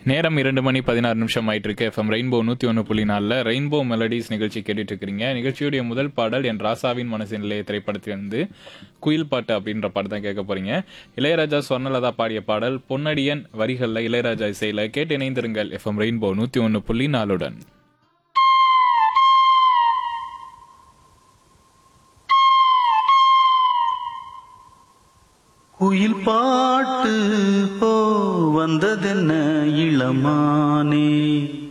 நேரம் இரண்டு மணி பதினாறு நிமிஷம் ஆயிட்டு இருக்கு எஃப்எம் ரெயின்போ நூத்தி ஒன்று புள்ளி நாலில் ரெயின்போ மெலடிஸ் நிகழ்ச்சி கேட்டுட்டு இருக்கிறீங்க நிகழ்ச்சியுடைய முதல் பாடல் என் ராசாவின் மனசு நிலைய திரைப்படத்திலிருந்து குயில் பாட்டு அப்படின்ற பாட்டு தான் கேட்க போறீங்க இளையராஜா சொர்ணலதா பாடிய பாடல் பொன்னடியன் வரிகள்ல இளையராஜா இசையில கேட்டு இணைந்திருங்கள் எஃப்எம் ரெயின்போ நூத்தி ஒன்று புள்ளி நாலுடன் குயில் பாட்டு போ வந்ததென்ன இளமானே